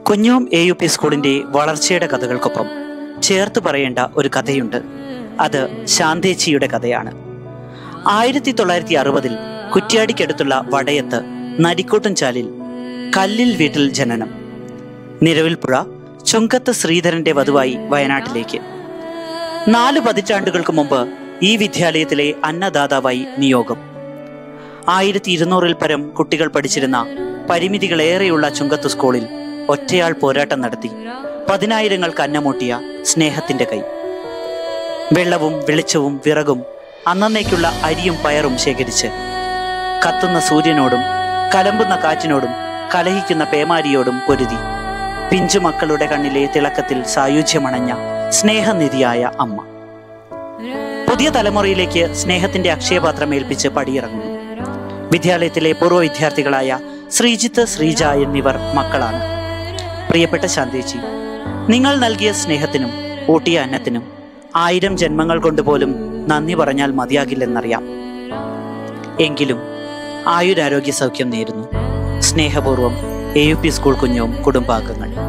കുഞ്ഞോം A U P സ്കൂളിന്റെ വളർച്ചയുടെ കഥകൾക്കൊപ്പം ചേർത്ത് പറയേണ്ട ഒരു കഥയുണ്ട് അത് ശാന്തേച്ചിയുടെ കഥയാണ് ആയിരത്തി തൊള്ളായിരത്തി അറുപതിൽ കുറ്റ്യാടിക്കടുത്തുള്ള വടയത്ത് നരിക്കോട്ടും ചാലിൽ കല്ലിൽ വീട്ടിൽ ജനനം നിലവിൽ പുഴ ചുങ്കത്ത് ശ്രീധരന്റെ വധുവായി വയനാട്ടിലേക്ക് നാല് പതിറ്റാണ്ടുകൾക്ക് മുമ്പ് ഈ വിദ്യാലയത്തിലെ അന്നദാതാവായി നിയോഗം ആയിരത്തി ഇരുന്നൂറിൽ പരം കുട്ടികൾ പഠിച്ചിരുന്ന പരിമിതികളേറെയുള്ള ചുങ്കത്ത് സ്കൂളിൽ ഒറ്റയാൾ പോരാട്ടം നടത്തി പതിനായിരങ്ങൾക്ക് അന്നമൂട്ടിയ സ്നേഹത്തിന്റെ കൈ വെള്ളവും വെളിച്ചവും വിറകും അന്നേക്കുള്ള അരിയും പയറും ശേഖരിച്ച് കത്തുന്ന സൂര്യനോടും കലമ്പുന്ന കാറ്റിനോടും കലഹിക്കുന്ന പേമാരിയോടും പൊരുതി പിഞ്ചുമക്കളുടെ കണ്ണിലെ തിളക്കത്തിൽ സായുജ്യമണഞ്ഞ സ്നേഹനിധിയായ അമ്മ പുതിയ തലമുറയിലേക്ക് സ്നേഹത്തിന്റെ അക്ഷയപാത്രം ഏൽപ്പിച്ച് പടിയിറങ്ങുന്നു വിദ്യാലയത്തിലെ പൂർവ്വ വിദ്യാർത്ഥികളായ ശ്രീജിത്ത് ശ്രീജ എന്നിവർ മക്കളാണ് പ്രിയപ്പെട്ട ശാന്തേച്ചി നിങ്ങൾ നൽകിയ സ്നേഹത്തിനും ഊട്ടിയ അന്നത്തിനും ആയിരം ജന്മങ്ങൾ കൊണ്ട് പോലും നന്ദി പറഞ്ഞാൽ മതിയാകില്ലെന്നറിയാം എങ്കിലും ആയുരാരോഗ്യ സൗഖ്യം നേരുന്നു സ്നേഹപൂർവ്വം എ യു പി സ്കൂൾ കുഞ്ഞവും കുടുംബാംഗങ്ങൾ